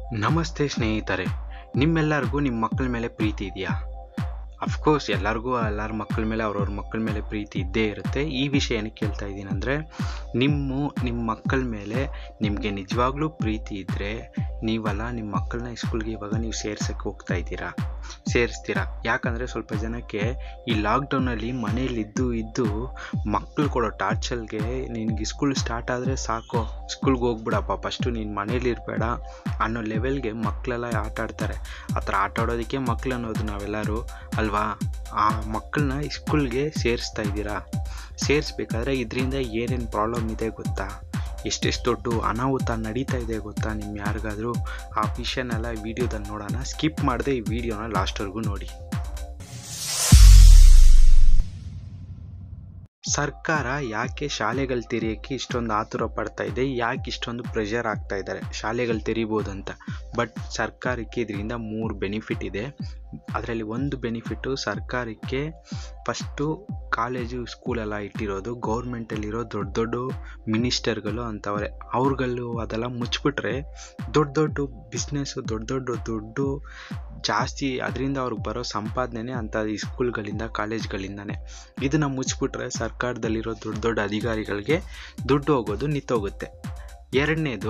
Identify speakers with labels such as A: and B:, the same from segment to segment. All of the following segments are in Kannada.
A: ನಮಸ್ತೆ ಸ್ನೇಹಿತರೆ ನಿಮ್ಮೆಲ್ಲರಿಗೂ ನಿಮ್ಮ ಮಕ್ಕಳ ಮೇಲೆ ಪ್ರೀತಿ ಇದೆಯಾ ಅಫ್ಕೋರ್ಸ್ ಎಲ್ಲರಿಗೂ ಎಲ್ಲರ ಮಕ್ಕಳ ಮೇಲೆ ಅವ್ರವ್ರ ಮಕ್ಕಳ ಮೇಲೆ ಪ್ರೀತಿ ಇದ್ದೇ ಇರುತ್ತೆ ಈ ವಿಷಯ ಏನಕ್ಕೆ ಕೇಳ್ತಾ ಇದ್ದೀನಿ ಅಂದರೆ ನಿಮ್ಮ ನಿಮ್ಮ ಮಕ್ಕಳ ಮೇಲೆ ನಿಮಗೆ ನಿಜವಾಗ್ಲೂ ಪ್ರೀತಿ ಇದ್ದರೆ ನೀವಲ್ಲ ನಿಮ್ಮ ಮಕ್ಕಳನ್ನ ಸ್ಕೂಲ್ಗೆ ಇವಾಗ ನೀವು ಸೇರ್ಸಕ್ಕೆ ಹೋಗ್ತಾ ಇದ್ದೀರಾ ಸೇರಿಸ್ತೀರಾ ಯಾಕಂದರೆ ಸ್ವಲ್ಪ ಜನಕ್ಕೆ ಈ ಲಾಕ್ಡೌನಲ್ಲಿ ಮನೇಲಿ ಇದ್ದು ಇದ್ದು ಮಕ್ಕಳು ಕೊಡೋ ಟಾರ್ಚಲ್ಗೆ ನಿನಗೆ ಸ್ಕೂಲ್ ಸ್ಟಾರ್ಟ್ ಆದರೆ ಸಾಕು ಸ್ಕೂಲ್ಗೆ ಹೋಗ್ಬಿಡಪ್ಪ ಫಸ್ಟು ನೀನು ಮನೇಲಿ ಇರಬೇಡ ಅನ್ನೋ ಲೆವೆಲ್ಗೆ ಮಕ್ಕಳೆಲ್ಲ ಆಟ ಆಡ್ತಾರೆ ಆ ಥರ ಆಟ ಆಡೋದಕ್ಕೆ ಮಕ್ಳು ಅನ್ನೋದು ನಾವೆಲ್ಲರೂ ಅಲ್ವಾ ಆ ಮಕ್ಕಳನ್ನ ಸ್ಕೂಲ್ಗೆ ಸೇರಿಸ್ತಾ ಇದ್ದೀರಾ ಸೇರಿಸ್ಬೇಕಾದ್ರೆ ಇದರಿಂದ ಏನೇನು ಪ್ರಾಬ್ಲಮ್ ಇದೆ ಗೊತ್ತಾ ಎಷ್ಟೆಷ್ಟು ದೊಡ್ಡ ಅನಾಹುತ ನಡೀತಾ ಇದೆ ಗೊತ್ತಾ ನಿಮ್ಮ ಯಾರಿಗಾದರೂ ಆ ವಿಷಯನೆಲ್ಲ ವಿಡಿಯೋದಲ್ಲಿ ನೋಡೋಣ ಸ್ಕಿಪ್ ಮಾಡದೆ ಈ ವಿಡಿಯೋನ ಲಾಸ್ಟ್ವರೆಗೂ ನೋಡಿ ಸರ್ಕಾರ ಯಾಕೆ ಶಾಲೆಗಳು ತೆರೆಯೋಕ್ಕೆ ಇಷ್ಟೊಂದು ಆತುರ ಪಡ್ತಾ ಇದೆ ಯಾಕೆ ಇಷ್ಟೊಂದು ಪ್ರೆಷರ್ ಆಗ್ತಾ ಇದ್ದಾರೆ ಶಾಲೆಗಳು ತೆರಿಬೋದು ಅಂತ ಬಟ್ ಸರ್ಕಾರಕ್ಕೆ ಇದರಿಂದ ಮೂರು ಬೆನಿಫಿಟ್ ಇದೆ ಅದರಲ್ಲಿ ಒಂದು ಬೆನಿಫಿಟ್ಟು ಸರ್ಕಾರಕ್ಕೆ ಫಸ್ಟು ಕಾಲೇಜು ಸ್ಕೂಲೆಲ್ಲ ಇಟ್ಟಿರೋದು ಗೌರ್ಮೆಂಟಲ್ಲಿರೋ ದೊಡ್ಡ ದೊಡ್ಡ ಮಿನಿಸ್ಟರ್ಗಳು ಅಂತವ್ರೆ ಅವ್ರುಗಳು ಅದೆಲ್ಲ ಮುಚ್ಚಿಬಿಟ್ರೆ ದೊಡ್ಡ ದೊಡ್ಡ ಬಿಸ್ನೆಸ್ಸು ದೊಡ್ಡ ದೊಡ್ಡ ದುಡ್ಡು ಜಾಸ್ತಿ ಅದರಿಂದ ಅವ್ರಿಗೆ ಬರೋ ಸಂಪಾದನೆ ಅಂತ ಈ ಸ್ಕೂಲ್ಗಳಿಂದ ಕಾಲೇಜ್ಗಳಿಂದನೇ ಇದನ್ನು ಮುಚ್ಚಿಬಿಟ್ರೆ ಸರ್ಕಾರದಲ್ಲಿರೋ ದೊಡ್ಡ ದೊಡ್ಡ ಅಧಿಕಾರಿಗಳಿಗೆ ದುಡ್ಡು ಹೋಗೋದು ನಿಂತೋಗುತ್ತೆ ಎರಡನೇದು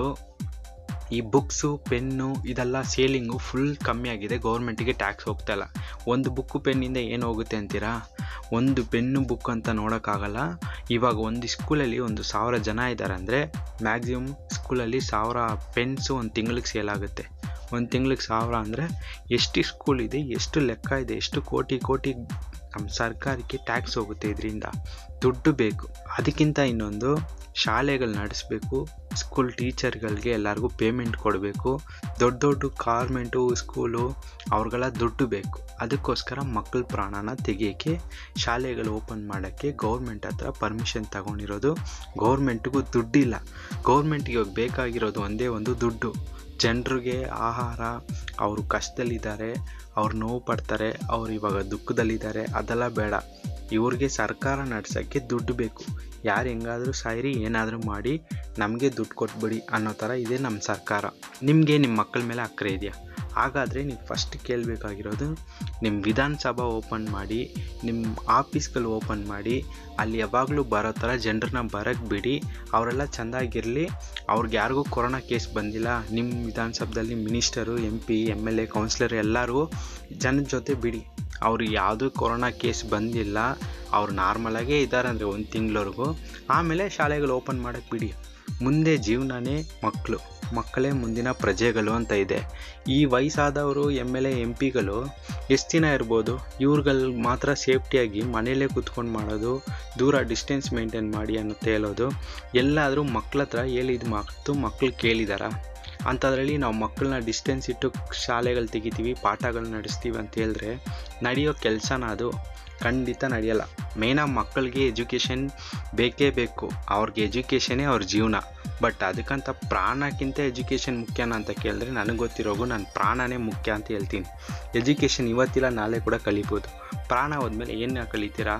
A: ಈ ಬುಕ್ಸು ಪೆನ್ನು ಇದೆಲ್ಲ ಸೇಲಿಂಗು ಫುಲ್ ಕಮ್ಮಿ ಆಗಿದೆ ಗೌರ್ಮೆಂಟಿಗೆ ಟ್ಯಾಕ್ಸ್ ಹೋಗ್ತಾ ಇಲ್ಲ ಒಂದು ಬುಕ್ಕು ಪೆನ್ನಿಂದ ಏನು ಹೋಗುತ್ತೆ ಅಂತೀರಾ ಒಂದು ಪೆನ್ನು ಬುಕ್ ಅಂತ ನೋಡೋಕ್ಕಾಗಲ್ಲ ಇವಾಗ ಒಂದು ಸ್ಕೂಲಲ್ಲಿ ಒಂದು ಸಾವಿರ ಜನ ಇದ್ದಾರೆ ಅಂದರೆ ಮ್ಯಾಕ್ಸಿಮಮ್ ಸ್ಕೂಲಲ್ಲಿ ಸಾವಿರ ಪೆನ್ಸು ಒಂದು ತಿಂಗಳಿಗೆ ಸೇಲ್ ಆಗುತ್ತೆ ಒಂದು ತಿಂಗಳಿಗೆ ಸಾವಿರ ಅಂದರೆ ಎಷ್ಟು ಸ್ಕೂಲ್ ಇದೆ ಎಷ್ಟು ಲೆಕ್ಕ ಇದೆ ಎಷ್ಟು ಕೋಟಿ ಕೋಟಿ ನಮ್ಮ ಸರ್ಕಾರಕ್ಕೆ ಟ್ಯಾಕ್ಸ್ ಹೋಗುತ್ತೆ ಇದರಿಂದ ದುಡ್ಡು ಬೇಕು ಅದಕ್ಕಿಂತ ಇನ್ನೊಂದು ಶಾಲೆಗಳು ನಡೆಸಬೇಕು ಸ್ಕೂಲ್ ಟೀಚರ್ಗಳಿಗೆ ಎಲ್ಲರಿಗೂ ಪೇಮೆಂಟ್ ಕೊಡಬೇಕು ದೊಡ್ಡ ದೊಡ್ಡ ಕಾರ್ಮೆಂಟು ಸ್ಕೂಲು ಅವ್ರಿಗೆಲ್ಲ ದುಡ್ಡು ಬೇಕು ಅದಕ್ಕೋಸ್ಕರ ಮಕ್ಕಳ ಪ್ರಾಣನ ತೆಗಿಯೋಕ್ಕೆ ಶಾಲೆಗಳು ಓಪನ್ ಮಾಡೋಕ್ಕೆ ಗೌರ್ಮೆಂಟ್ ಹತ್ರ ಪರ್ಮಿಷನ್ ತಗೊಂಡಿರೋದು ಗೌರ್ಮೆಂಟ್ಗೂ ದುಡ್ಡಿಲ್ಲ ಗೌರ್ಮೆಂಟ್ಗೆ ಇವಾಗ ಬೇಕಾಗಿರೋದು ಒಂದೇ ಒಂದು ದುಡ್ಡು ಜನರಿಗೆ ಆಹಾರ ಅವರು ಕಷ್ಟದಲ್ಲಿದ್ದಾರೆ ಅವ್ರು ನೋವು ಪಡ್ತಾರೆ ಅವ್ರು ಇವಾಗ ದುಃಖದಲ್ಲಿದ್ದಾರೆ ಅದೆಲ್ಲ ಬೇಡ ಇವ್ರಿಗೆ ಸರ್ಕಾರ ನಡ್ಸೋಕ್ಕೆ ದುಡ್ಡು ಬೇಕು ಯಾರು ಹೆಂಗಾದರೂ ಸಾಯಿರಿ ಏನಾದರೂ ಮಾಡಿ ನಮಗೆ ದುಡ್ಡು ಕೊಟ್ಬಿಡಿ ಅನ್ನೋ ಥರ ಇದೆ ನಮ್ಮ ಸರ್ಕಾರ ನಿಮಗೆ ನಿಮ್ಮ ಮಕ್ಕಳ ಮೇಲೆ ಅಕ್ಕರೆ ಇದೆಯಾ ಹಾಗಾದರೆ ನೀವು ಫಸ್ಟ್ ಕೇಳಬೇಕಾಗಿರೋದು ನಿಮ್ಮ ವಿಧಾನಸಭಾ ಓಪನ್ ಮಾಡಿ ನಿಮ್ಮ ಆಫೀಸ್ಗಳು ಓಪನ್ ಮಾಡಿ ಅಲ್ಲಿ ಯಾವಾಗಲೂ ಬರೋ ಥರ ಜನರನ್ನ ಬರೋಕ್ಕೆ ಬಿಡಿ ಅವರೆಲ್ಲ ಚೆಂದಾಗಿರಲಿ ಅವ್ರಿಗೆ ಯಾರಿಗೂ ಕೊರೋನಾ ಕೇಸ್ ಬಂದಿಲ್ಲ ನಿಮ್ಮ ವಿಧಾನಸಭೆಯಲ್ಲಿ minister M P M L A councillor ಎಲ್ಲರಿಗೂ ಜನದ ಜೊತೆ ಬಿಡಿ ಅವ್ರಿಗೆ ಯಾವುದೂ ಕೊರೋನಾ ಕೇಸ್ ಬಂದಿಲ್ಲ ಅವ್ರು ನಾರ್ಮಲಾಗೇ ಇದ್ದಾರೆ ಅಂದರೆ ಒಂದು ತಿಂಗಳವರೆಗೂ ಆಮೇಲೆ ಶಾಲೆಗಳು ಓಪನ್ ಮಾಡೋಕ್ಕೆ ಬಿಡಿ ಮುಂದೆ ಜೀವನನೇ ಮಕ್ಕಳು ಮಕ್ಕಳೇ ಮುಂದಿನ ಪ್ರಜೆಗಳು ಅಂತ ಇದೆ ಈ ವಯಸ್ಸಾದವರು ಎಮ್ ಎಲ್ ಎ ಎಂ ಪಿಗಳು ಎಷ್ಟು ದಿನ ಇರ್ಬೋದು ಇವ್ರುಗಳು ಮಾತ್ರ ಸೇಫ್ಟಿಯಾಗಿ ಮನೆಯಲ್ಲೇ ಕೂತ್ಕೊಂಡು ಮಾಡೋದು ದೂರ ಡಿಸ್ಟೆನ್ಸ್ ಮೇಂಟೈನ್ ಮಾಡಿ ಅನ್ನೋ ಹೇಳೋದು ಎಲ್ಲಾದರೂ ಮಕ್ಳ ಹತ್ರ ಹೇಳಿದ ಮಾತು ಮಕ್ಕಳು ಕೇಳಿದಾರ ಅಂಥದ್ರಲ್ಲಿ ನಾವು ಮಕ್ಕಳನ್ನ ಡಿಸ್ಟೆನ್ಸ್ ಇಟ್ಟು ಶಾಲೆಗಳು ತೆಗಿತೀವಿ ಪಾಠಗಳು ನಡೆಸ್ತೀವಿ ಅಂತ ಹೇಳಿದ್ರೆ ನಡೆಯೋ ಕೆಲಸನ ಅದು ಖಂಡಿತ ನಡೆಯಲ್ಲ ಮೇಯ್ನಾಗಿ ಮಕ್ಕಳಿಗೆ ಎಜುಕೇಷನ್ ಬೇಕೇ ಬೇಕು ಅವ್ರಿಗೆ ಎಜುಕೇಷನೇ ಅವ್ರ ಜೀವನ ಬಟ್ ಅದಕ್ಕಂತ ಪ್ರಾಣಕ್ಕಿಂತ ಎಜುಕೇಷನ್ ಮುಖ್ಯನ ಅಂತ ಕೇಳಿದ್ರೆ ನನಗೆ ಗೊತ್ತಿರೋಗು ನನ್ನ ಪ್ರಾಣನೇ ಮುಖ್ಯ ಅಂತ ಹೇಳ್ತೀನಿ ಎಜುಕೇಷನ್ ಇವತ್ತಿಲ್ಲ ನಾಳೆ ಕೂಡ ಕಲಿಬೋದು ಪ್ರಾಣ ಹೋದ್ಮೇಲೆ ಏನು ಕಲಿತೀರಾ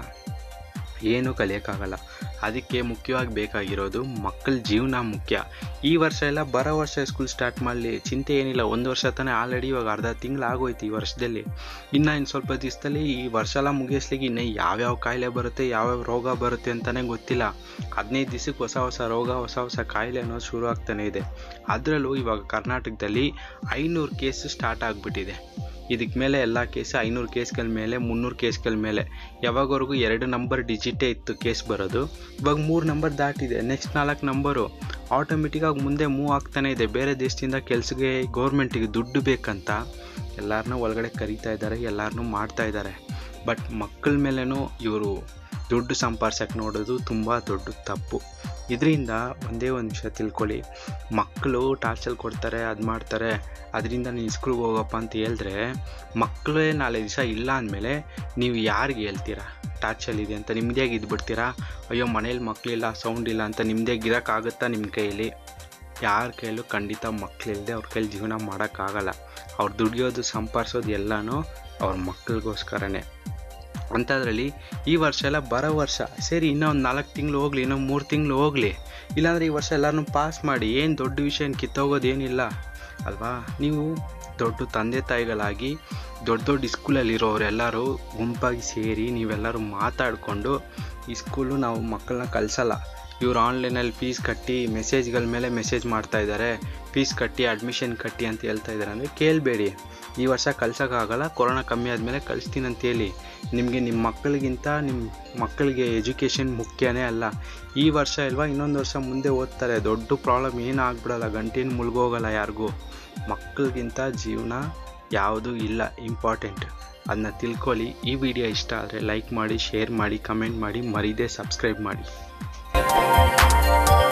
A: ಏನೂ ಕಲಿಯೋಕ್ಕಾಗಲ್ಲ ಅದಕ್ಕೆ ಮುಖ್ಯವಾಗಿ ಬೇಕಾಗಿರೋದು ಮಕ್ಕಳ ಜೀವನ ಮುಖ್ಯ ಈ ವರ್ಷ ಎಲ್ಲ ಬರೋ ವರ್ಷ ಸ್ಕೂಲ್ ಸ್ಟಾರ್ಟ್ ಮಾಡಲಿ ಚಿಂತೆ ಏನಿಲ್ಲ ಒಂದು ವರ್ಷ ತಾನೇ ಆಲ್ರೆಡಿ ಇವಾಗ ಅರ್ಧ ತಿಂಗಳು ಆಗೋಯ್ತು ಈ ವರ್ಷದಲ್ಲಿ ಇನ್ನು ಇನ್ನು ಸ್ವಲ್ಪ ದಿವಸದಲ್ಲಿ ಈ ವರ್ಷ ಎಲ್ಲ ಮುಗಿಸ್ಲಿಕ್ಕೆ ಇನ್ನು ಯಾವ್ಯಾವ ಕಾಯಿಲೆ ಬರುತ್ತೆ ಯಾವ್ಯಾವ ರೋಗ ಬರುತ್ತೆ ಅಂತಲೇ ಗೊತ್ತಿಲ್ಲ ಹದಿನೈದು ದಿವಸಕ್ಕೆ ಹೊಸ ಹೊಸ ರೋಗ ಹೊಸ ಹೊಸ ಕಾಯಿಲೆ ಅನ್ನೋದು ಶುರು ಆಗ್ತಾನೆ ಇದೆ ಅದರಲ್ಲೂ ಇವಾಗ ಕರ್ನಾಟಕದಲ್ಲಿ ಐನೂರು ಕೇಸು ಸ್ಟಾರ್ಟ್ ಆಗಿಬಿಟ್ಟಿದೆ ಇದಕ್ಕೆ ಮೇಲೆ ಎಲ್ಲ ಕೇಸ್ ಐನೂರು ಕೇಸ್ಗಳ ಮೇಲೆ ಮುನ್ನೂರು ಕೇಸ್ಗಳ ಮೇಲೆ ಯಾವಾಗವರೆಗೂ ಎರಡು ನಂಬರ್ ಡಿಜಿಟೇ ಇತ್ತು ಕೇಸ್ ಬರೋದು ಇವಾಗ ಮೂರು ನಂಬರ್ ದಾಟಿದೆ ನೆಕ್ಸ್ಟ್ ನಾಲ್ಕು ನಂಬರು ಆಟೋಮೆಟಿಕ್ಕಾಗಿ ಮುಂದೆ ಮೂವ್ ಆಗ್ತಾನೆ ಇದೆ ಬೇರೆ ದೇಶದಿಂದ ಕೆಲಸಕ್ಕೆ ಗೌರ್ಮೆಂಟಿಗೆ ದುಡ್ಡು ಬೇಕಂತ ಎಲ್ಲರನ್ನೂ ಒಳಗಡೆ ಕರೀತಾ ಇದ್ದಾರೆ ಎಲ್ಲರನ್ನೂ ಮಾಡ್ತಾ ಇದ್ದಾರೆ ಬಟ್ ಮಕ್ಕಳ ಮೇಲೇನೂ ಇವರು ದುಡ್ಡು ಸಂಪಾದಿಸೋಕೆ ನೋಡೋದು ತುಂಬ ದೊಡ್ಡ ತಪ್ಪು ಇದರಿಂದ ಒಂದೇ ಒಂದು ವಿಷಯ ತಿಳ್ಕೊಳ್ಳಿ ಮಕ್ಕಳು ಟಾರ್ಚಲ್ ಕೊಡ್ತಾರೆ ಅದು ಮಾಡ್ತಾರೆ ಅದರಿಂದ ನೀನು ಸ್ಕೂಲ್ಗೆ ಹೋಗಪ್ಪ ಅಂತ ಹೇಳಿದ್ರೆ ಮಕ್ಕಳೇ ನಾಳೆ ದಿವಸ ಇಲ್ಲ ಅಂದಮೇಲೆ ನೀವು ಯಾರಿಗೆ ಹೇಳ್ತೀರಾ ಟಾರ್ಚಲ್ ಇದೆ ಅಂತ ನಿಮ್ಮದೇ ಇದ್ಬಿಡ್ತೀರಾ ಅಯ್ಯೋ ಮನೇಲಿ ಮಕ್ಕಳಿಲ್ಲ ಸೌಂಡ್ ಇಲ್ಲ ಅಂತ ನಿಮ್ಮದೇ ಗಿರೋಕ್ಕಾಗುತ್ತಾ ನಿಮ್ಮ ಕೈಯಲ್ಲಿ ಯಾರ ಕೈಯಲ್ಲೂ ಖಂಡಿತ ಮಕ್ಕಳಿಲ್ಲದೆ ಅವ್ರ ಕೈಲಿ ಜೀವನ ಮಾಡೋಕ್ಕಾಗಲ್ಲ ಅವ್ರು ದುಡಿಯೋದು ಸಂಪಾದಿಸೋದು ಎಲ್ಲನೂ ಅವ್ರ ಮಕ್ಕಳಿಗೋಸ್ಕರನೇ ಅಂಥದ್ರಲ್ಲಿ ಈ ವರ್ಷ ಎಲ್ಲ ಬರೋ ವರ್ಷ ಸರಿ ಇನ್ನೂ ಒಂದು ನಾಲ್ಕು ತಿಂಗಳು ಹೋಗಲಿ ಇನ್ನೂ ಮೂರು ತಿಂಗಳು ಹೋಗಲಿ ಇಲ್ಲಾಂದರೆ ಈ ವರ್ಷ ಎಲ್ಲರನ್ನೂ ಪಾಸ್ ಮಾಡಿ ಏನು ದೊಡ್ಡ ವಿಷಯ ಏನು ಕಿತ್ತೋಗೋದೇನಿಲ್ಲ ಅಲ್ವಾ ನೀವು ದೊಡ್ಡ ತಂದೆ ತಾಯಿಗಳಾಗಿ ದೊಡ್ಡ ದೊಡ್ಡ ಸ್ಕೂಲಲ್ಲಿರೋರೆಲ್ಲರೂ ಗುಂಪಾಗಿ ಸೇರಿ ನೀವೆಲ್ಲರೂ ಮಾತಾಡಿಕೊಂಡು ಈ ಸ್ಕೂಲು ನಾವು ಮಕ್ಕಳನ್ನ ಕಳಿಸಲ್ಲ ಇವ್ರು ಆನ್ಲೈನಲ್ಲಿ ಫೀಸ್ ಕಟ್ಟಿ ಮೆಸೇಜ್ಗಳ ಮೇಲೆ ಮೆಸೇಜ್ ಮಾಡ್ತಾ ಇದ್ದಾರೆ ಫೀಸ್ ಕಟ್ಟಿ ಅಡ್ಮಿಷನ್ ಕಟ್ಟಿ ಅಂತ ಹೇಳ್ತಾ ಇದ್ದಾರೆ ಅಂದರೆ ಕೇಳಬೇಡಿ ಈ ವರ್ಷ ಕಳ್ಸೋಕ್ಕಾಗಲ್ಲ ಕೊರೋನಾ ಕಮ್ಮಿ ಆದಮೇಲೆ ಕಳಿಸ್ತೀನಿ ಅಂತ ಹೇಳಿ ನಿಮಗೆ ನಿಮ್ಮ ಮಕ್ಕಳಿಗಿಂತ ನಿಮ್ಮ ಮಕ್ಕಳಿಗೆ ಎಜುಕೇಷನ್ ಮುಖ್ಯನೇ ಅಲ್ಲ ಈ ವರ್ಷ ಇಲ್ವಾ ಇನ್ನೊಂದು ವರ್ಷ ಮುಂದೆ ಓದ್ತಾರೆ ದೊಡ್ಡ ಪ್ರಾಬ್ಲಮ್ ಏನು ಆಗ್ಬಿಡಲ್ಲ ಗಂಟೇನು ಮುಳುಗೋಗಲ್ಲ ಯಾರಿಗೂ ಮಕ್ಕಳಿಗಿಂತ ಜೀವನ ಯಾವುದೂ ಇಲ್ಲ ಇಂಪಾರ್ಟೆಂಟ್ ಅದನ್ನ ತಿಳ್ಕೊಳ್ಳಿ ಈ ವಿಡಿಯೋ ಇಷ್ಟ ಆದರೆ ಲೈಕ್ ಮಾಡಿ ಶೇರ್ ಮಾಡಿ ಕಮೆಂಟ್ ಮಾಡಿ ಮರೀದೆ ಸಬ್ಸ್ಕ್ರೈಬ್ ಮಾಡಿ